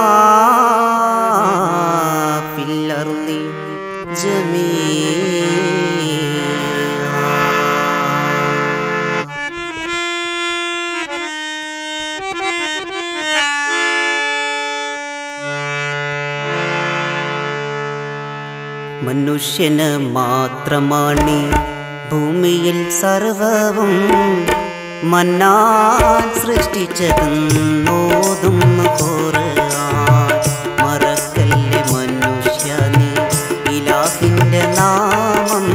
في الأرض جميعا മനുഷ്യന് മാത്രമാണ് ഭൂമിയിൽ സർവവും മന്നാൻ സൃഷ്ടിച്ചതെന്നോതും ഖുർആൻ മറക്കല്ലേ മനുഷ്യ നീ ഇലാഹിന്റെ നാമം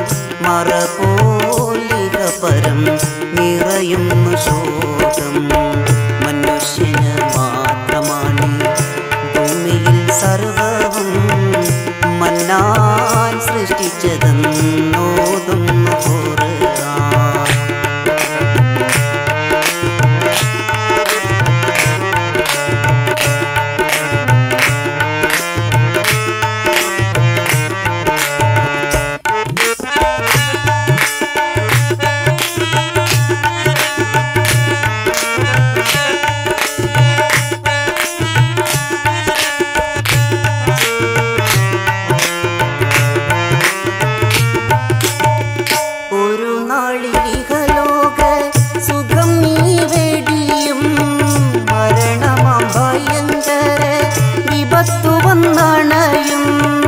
മറപോലിക പരം നിറയും ശോകം മനുഷ്യന് മാത്രമാണ് ഭൂമിയിൽ സർവവും മന്നാൻ സൃഷ്ടിച്ചതെന്നോതും ഖുർആൻ ഒരു നാളികലോക സുഖം നീ വെടിയും മരണമാം ഭയങ്കര വിപത്തു വന്നണയും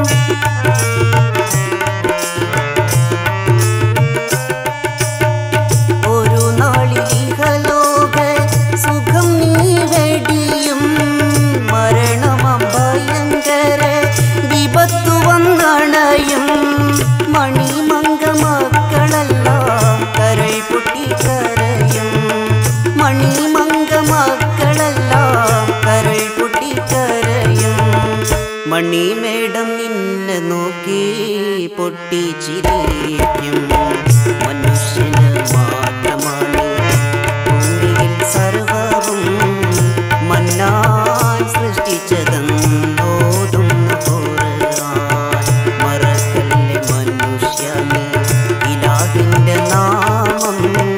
ഒരു നാളികലോക സുഖം നീ വെടിയും മരണമാം ഭയങ്കര വിപത്തു വന്നണയും മണിമങ്ക മക്കളെല്ലാം കരൾ പൊട്ടി കരയും മണിമങ്ക മക്കളെല്ലാം കരൾ പൊട്ടി കരയും മണിമേടം നിന്നെ നോക്കി പൊട്ടിച്ചിരിക്കും മനുഷ്യന് മാത്രമാണ് ഭൂമിയിൽ സർവവും മന്നാൻ സൃഷ്ടിച്ചതെന്നോതും ഖുർആൻ മറക്കല്ലേ മനുഷ്യ നീ ഇലാഹിന്റെ നാമം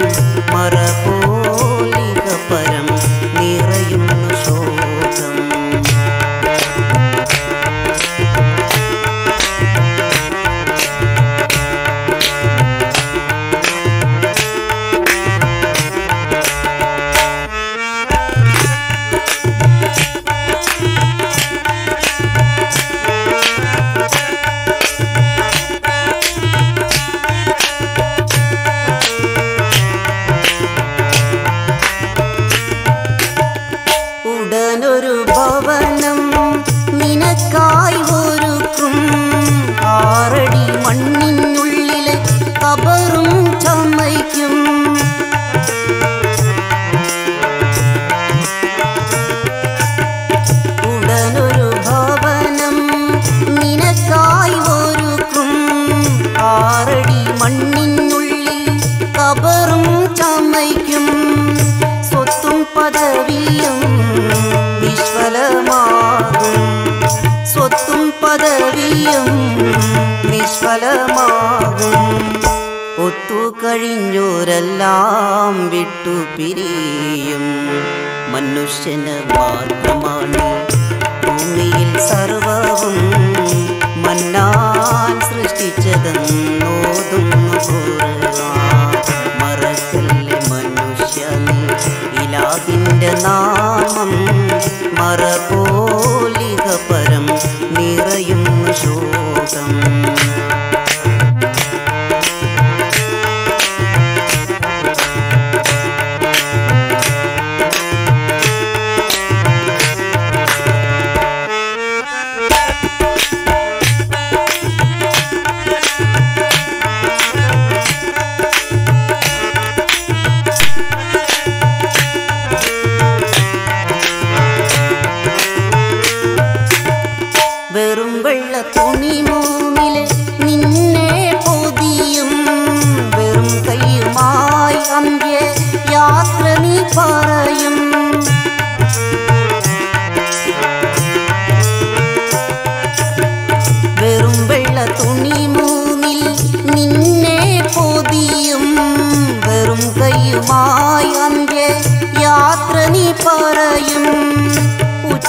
മറപോലിക പരം നിറയും ശോകം ഉടനൊരു ഭവനം നിനക്കായി ഒരുക്കും ആറടി മണ്ണിനുള്ളിലെ കബറും ചമയ്ക്കും ഉടനൊരു ഭവനം നിനക്കായി ഒരുക്കും ആറടി മണ്ണിനുള്ളിൽ കബറും ചമയ്ക്കും സ്വത്തും പദവിയും നിഷ്ഫലമാകും സ്വത്തും പദവിയും നിഷ്ഫലമാകും ഒത്തു കഴിഞ്ഞോരെല്ലാം വിട്ടു പിരിയും മനുഷ്യന് മാത്രമാണ് ഭൂമിയിൽ സർവവും മന്നാൻ സൃഷ്ടിച്ചതെന്നോതും ഖുർആൻ മറക്കല്ലേ മനുഷ്യ നീ ഇലാഹിന്റെ നാമം മറപോലിക പരം നിറയും ശോകം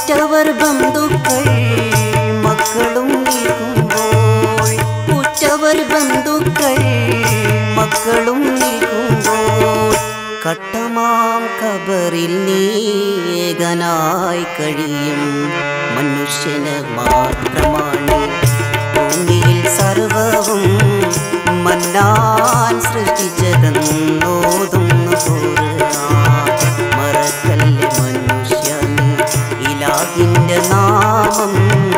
ഉറ്റവർ ബന്ധുക്കൾ മക്കളും നിൽക്കുമ്പോൾ ഉറ്റവർ ബന്ധുക്കൾ മക്കളും നിൽക്കുമ്പോൾ കട്ടമാം കബറിൽ നീ ഏകനായി കഴിയും മനുഷ്യന് മാത്രമാണ് ഭൂമിയിൽ സർവവും മന്നാൻ സൃഷ്ടിച്ചതെന്നോതുന്നു ഖുർആൻ. മറക്കല്ലേ മനുഷ്യന് ഇലാഹിന്റെ നാമം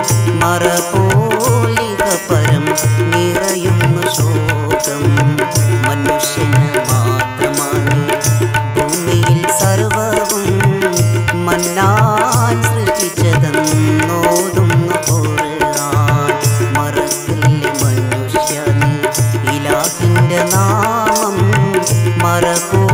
മറപോലിക പരം നിറയുന്നു ശോകം മനുഷ്യന് മാത്രമാണ് ഭൂമിയിൽ സർവവും മന്നാൻ സൃഷ്ടിച്ചതെന്നോതുന്നു ഖുർആൻ. മറക്കല്ലേ മനുഷ്യന് ഇലാഹിന്റെ നാമം മറക്കൂ